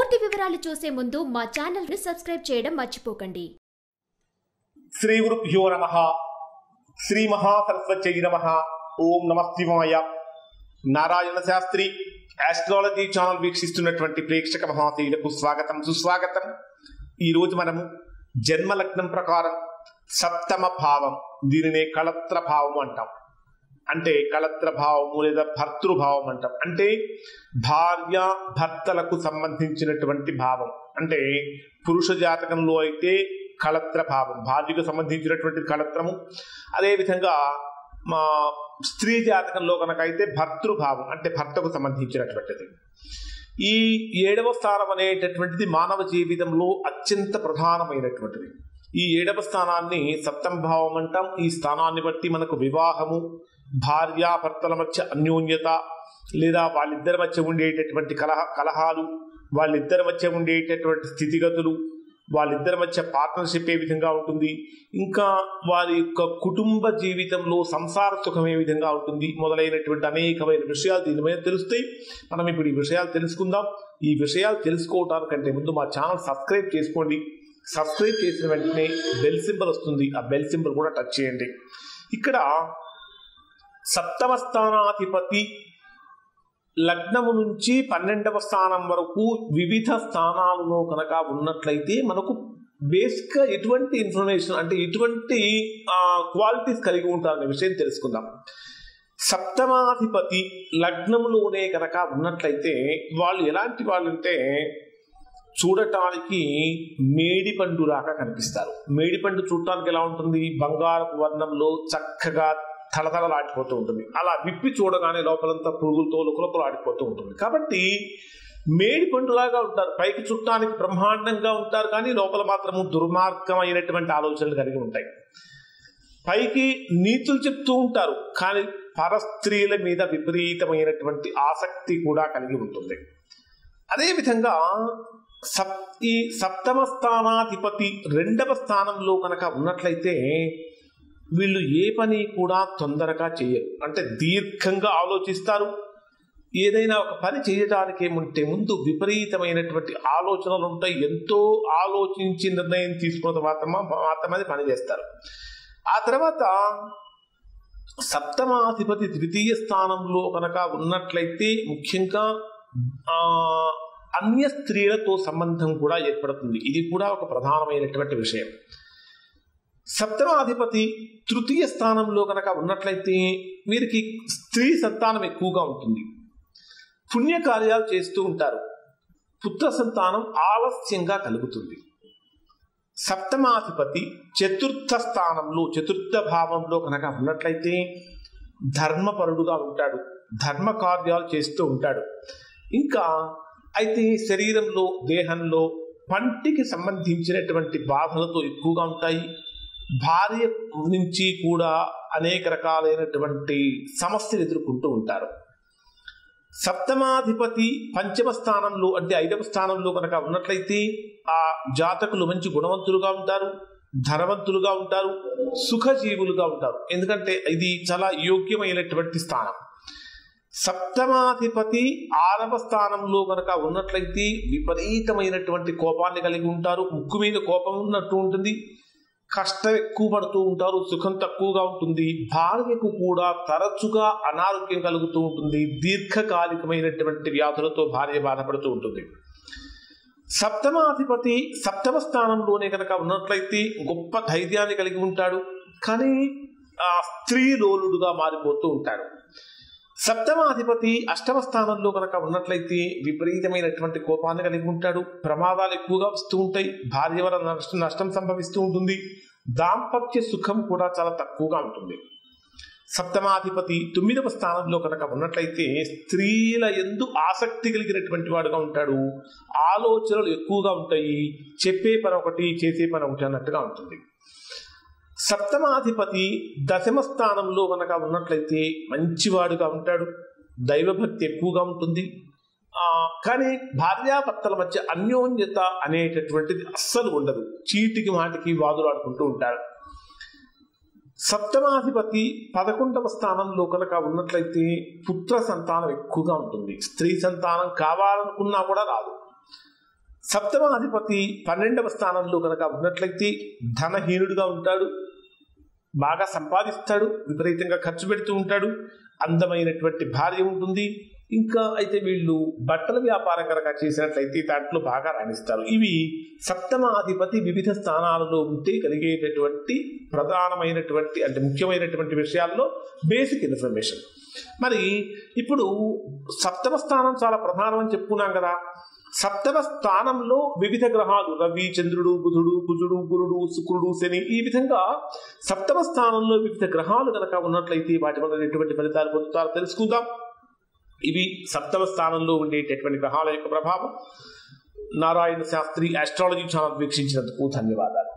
పూర్తి వివరాలు చూసే ముందు మా ఛానల్ ని సబ్స్క్రైబ్ చేయడం మర్చిపోకండి శ్రీ గురుభ్యో నమ శ్రీ మహాసరస్వత్యై నమ ఓం నమస్తివాయ నారాయణ శాస్త్రి ఆస్ట్రాలజీ ఛానల్ వీక్షిస్తున్నటువంటి ప్రేక్షక మహాశీలకు స్వాగతం సుస్వాగతం ఈరోజు మనము జన్మ లగ్నం ప్రకారం సప్తమ భావం దీనినే కళత్ర భావం అంటాం అంటే కళత్ర భావము లేదా భర్తృభావం అంటాం అంటే భార్య భర్తలకు సంబంధించినటువంటి భావం అంటే పురుష జాతకంలో అయితే కళత్ర భావం భార్యకు సంబంధించినటువంటి కళత్రము అదేవిధంగా మా స్త్రీ జాతకంలో కనుక అయితే భర్తృభావం అంటే భర్తకు సంబంధించినటువంటిది ఈ ఏడవ స్థానం అనేటటువంటిది మానవ జీవితంలో అత్యంత ప్రధానమైనటువంటిది ఈ ఏడవ స్థానాన్ని సప్తమ భావం అంటాం ఈ స్థానాన్ని బట్టి మనకు వివాహము భార్యాభర్తల మధ్య అన్యోన్యత లేదా వాళ్ళిద్దరి మధ్య ఉండేటటువంటి కలహ కలహాలు వాళ్ళిద్దరి మధ్య ఉండేటటువంటి స్థితిగతులు వాళ్ళిద్దరి మధ్య పార్ట్నర్షిప్ ఏ విధంగా ఉంటుంది ఇంకా వారి యొక్క కుటుంబ జీవితంలో సంసార సుఖం ఏ విధంగా ఉంటుంది మొదలైనటువంటి అనేకమైన విషయాలు దీని మీద తెలుస్తాయి మనం ఇప్పుడు ఈ విషయాలు తెలుసుకుందాం ఈ విషయాలు తెలుసుకోవటానికంటే ముందు మా ఛానల్ సబ్స్క్రైబ్ చేసుకోండి సబ్స్క్రైబ్ చేసిన వెంటనే బెల్ సింబల్ వస్తుంది ఆ బెల్ సింబల్ కూడా టచ్ చేయండి ఇక్కడ సప్తమ స్థానాధిపతి లగ్నము నుంచి పన్నెండవ స్థానం వరకు వివిధ స్థానాలలో కనుక ఉన్నట్లయితే మనకు బేసిక్గా ఎటువంటి ఇన్ఫర్మేషన్ అంటే ఎటువంటి క్వాలిటీస్ కలిగి ఉంటారనే విషయం తెలుసుకుందాం సప్తమాధిపతి లగ్నములోనే కనుక ఉన్నట్లయితే వాళ్ళు ఎలాంటి వాళ్ళు అంటే చూడటానికి మేడిపండు లాగా కనిపిస్తారు మేడిపండు చూడటానికి ఎలా ఉంటుంది బంగారపు వర్ణంలో చక్కగా తలతలలాడిపోతూ ఉంటుంది అలా విప్పి చూడగానే లోపలంతా పురుగులతో లుకలతో ఆడిపోతూ ఉంటుంది కాబట్టి మేడి పండులాగా ఉంటారు పైకి చుట్టానికి బ్రహ్మాండంగా ఉంటారు కానీ లోపల మాత్రము దుర్మార్గమైనటువంటి ఆలోచనలు కలిగి ఉంటాయి పైకి నీతులు చెప్తూ ఉంటారు కానీ పరస్త్రీల మీద విపరీతమైనటువంటి ఆసక్తి కూడా కలిగి ఉంటుంది అదేవిధంగా సప్ ఈ సప్తమ స్థానాధిపతి రెండవ స్థానంలో కనుక ఉన్నట్లయితే వీళ్ళు ఏ పని కూడా తొందరగా చేయరు అంటే దీర్ఘంగా ఆలోచిస్తారు ఏదైనా ఒక పని చేయడానికి ఏముంటే ముందు విపరీతమైనటువంటి ఆలోచనలు ఉంటాయి ఎంతో ఆలోచించి నిర్ణయం తీసుకున్న తర్వాత మాత్రమే పని చేస్తారు ఆ తర్వాత సప్తమాధిపతి ద్వితీయ స్థానంలో కనుక ఉన్నట్లయితే ముఖ్యంగా అన్య స్త్రీలతో సంబంధం కూడా ఏర్పడుతుంది ఇది కూడా ఒక ప్రధానమైనటువంటి విషయం సప్తమాధిపతి తృతీయ స్థానంలో కనుక ఉన్నట్లయితే వీరికి స్త్రీ సంతానం ఎక్కువగా ఉంటుంది పుణ్యకార్యాలు చేస్తూ ఉంటారు పుత్ర సంతానం ఆలస్యంగా కలుగుతుంది సప్తమాధిపతి చతుర్థ స్థానంలో చతుర్థ భావంలో కనుక ఉన్నట్లయితే ధర్మపరుడుగా ఉంటాడు ధర్మ కార్యాలు చేస్తూ ఉంటాడు ఇంకా అయితే శరీరంలో దేహంలో పంటికి సంబంధించినటువంటి బాధలతో ఎక్కువగా ఉంటాయి భార్య నుంచి కూడా అనేక రకాలైనటువంటి సమస్యలు ఎదుర్కొంటూ ఉంటారు సప్తమాధిపతి పంచమ స్థానంలో అంటే ఐదవ స్థానంలో కనుక ఉన్నట్లయితే ఆ జాతకులు మంచి గుణవంతులుగా ఉంటారు ధనవంతులుగా ఉంటారు సుఖజీవులుగా ఉంటారు ఎందుకంటే ఇది చాలా యోగ్యమైనటువంటి స్థానం సప్తమాధిపతి ఆరవ స్థానంలో కనుక ఉన్నట్లయితే విపరీతమైనటువంటి కోపాన్ని కలిగి ఉంటారు ముక్కు మీద కోపం ఉన్నట్టు ఉంటుంది కష్టం ఎక్కువ పడుతూ ఉంటారు సుఖం తక్కువగా ఉంటుంది భార్యకు కూడా తరచుగా అనారోగ్యం కలుగుతూ ఉంటుంది దీర్ఘకాలికమైనటువంటి వ్యాధులతో భార్య బాధపడుతూ ఉంటుంది సప్తమాధిపతి సప్తమ స్థానంలోనే కనుక ఉన్నట్లయితే గొప్ప ధైర్యాన్ని కలిగి ఉంటాడు కానీ ఆ స్త్రీ లోలుడుగా మారిపోతూ ఉంటాడు సప్తమాధిపతి అష్టమ స్థానంలో కనుక ఉన్నట్లయితే విపరీతమైనటువంటి కోపాన్ని కలిగి ఉంటాడు ప్రమాదాలు ఎక్కువగా వస్తూ ఉంటాయి భార్య వల్ల నష్టం నష్టం సంభవిస్తూ ఉంటుంది దాంపత్య సుఖం కూడా చాలా తక్కువగా ఉంటుంది సప్తమాధిపతి తొమ్మిదవ స్థానంలో కనుక ఉన్నట్లయితే స్త్రీల ఎందు ఆసక్తి కలిగినటువంటి వాడుగా ఉంటాడు ఆలోచనలు ఎక్కువగా ఉంటాయి చెప్పే పని ఒకటి చేసే పని ఒకటి అన్నట్టుగా ఉంటుంది సప్తమాధిపతి దశమ స్థానంలో కనుక ఉన్నట్లయితే మంచివాడుగా ఉంటాడు దైవభక్తి ఎక్కువగా ఉంటుంది కానీ భార్యాభర్తల మధ్య అన్యోన్యత అనేటటువంటిది అస్సలు ఉండదు చీటికి మాటికి వాదులాడుకుంటూ ఉంటారు సప్తమాధిపతి పదకొండవ స్థానంలో కనుక ఉన్నట్లయితే పుత్ర సంతానం ఎక్కువగా ఉంటుంది స్త్రీ సంతానం కావాలనుకున్నా కూడా రాదు సప్తమాధిపతి పన్నెండవ స్థానంలో కనుక ఉన్నట్లయితే ధనహీనుడిగా ఉంటాడు బాగా సంపాదిస్తాడు విపరీతంగా ఖర్చు పెడుతూ ఉంటాడు అందమైనటువంటి భార్య ఉంటుంది ఇంకా అయితే వీళ్ళు బట్టల వ్యాపారం కనుక చేసినట్లయితే దాంట్లో బాగా రాణిస్తారు ఇవి సప్తమాధిపతి వివిధ స్థానాలలో ఉంటే కలిగేటటువంటి ప్రధానమైనటువంటి అంటే ముఖ్యమైనటువంటి విషయాల్లో బేసిక్ ఇన్ఫర్మేషన్ మరి ఇప్పుడు సప్తమ స్థానం చాలా ప్రధానం అని చెప్పుకున్నాం కదా సప్తమ స్థానంలో వివిధ గ్రహాలు రవి చంద్రుడు బుధుడు కుజుడు గురుడు శుక్రుడు శని ఈ విధంగా సప్తమ స్థానంలో వివిధ గ్రహాలు కనుక ఉన్నట్లయితే వాటి వల్ల ఎటువంటి ఫలితాలు పొందుతారో తెలుసుకుందాం ఇవి సప్తమ స్థానంలో ఉండేటటువంటి గ్రహాల యొక్క ప్రభావం నారాయణ శాస్త్రి ఆస్ట్రాలజీ ఛానల్ వీక్షించినందుకు ధన్యవాదాలు